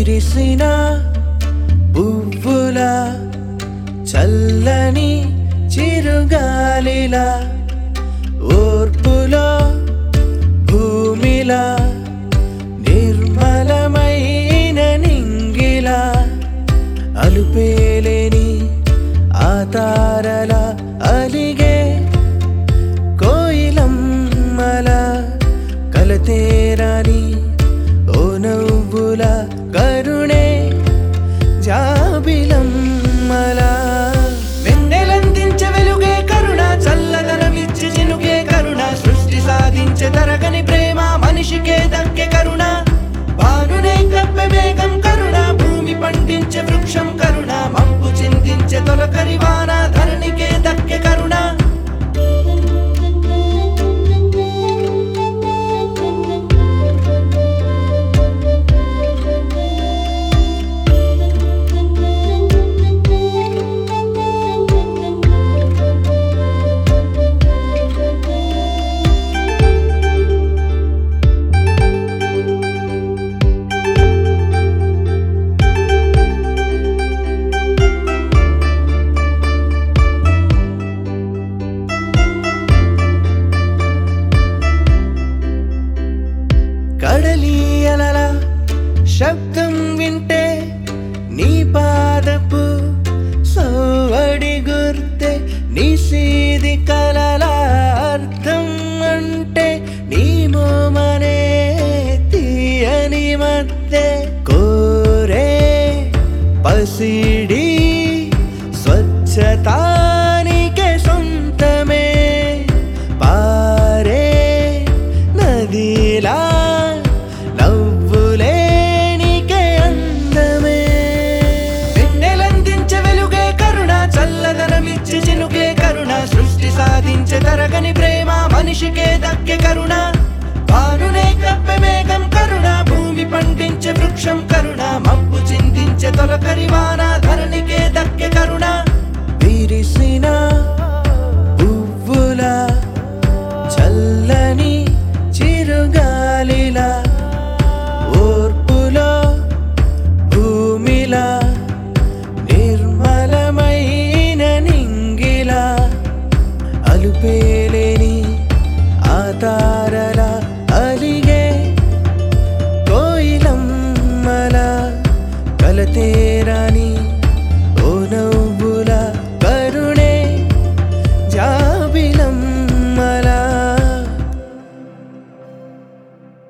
విరిసిన పువ్వుల చల్లని చిరుగాలిలా ఓర్పులో భూమిలా నిర్మలమైన నింగిలా అలుపేలేని ఆ తారల అలిగే కోయిలమ్మల కలతేరాని ఓ నవ్వుల కరుణే జాబిలమ్మల వెన్నెలందించే వెలుగే కరుణ చల్లదనమిచ్చి చినుకే కరుణ సృష్టి సాధించే తరగని ప్రేమ మనిషికే దక్కే కరుణ బానునే కప్పే మేఘం కరుణ భూమి పండించే వృక్షం కరుణ మబ్బు చిందించే తొలకరి వాన ధరణికే దక్కే కరుణ కడలి అలల శబ్దం వింటే నీ పాదపు సోవడి గుర్తే నీ సీది కలల అర్థం అంటే నీ మోమనే తీయని మధ్య కోరే పసిడి స్వచ్ఛతానికే సొంతమే పారే నదిలా నవ్వులేనికే అందమే వెన్నెలందించే వెలుగే కరుణ చల్లదనమిచ్చి చినుకే కరుణ సృష్టి సాధించే తరగని ప్రేమ మనిషికే దక్కే కరుణ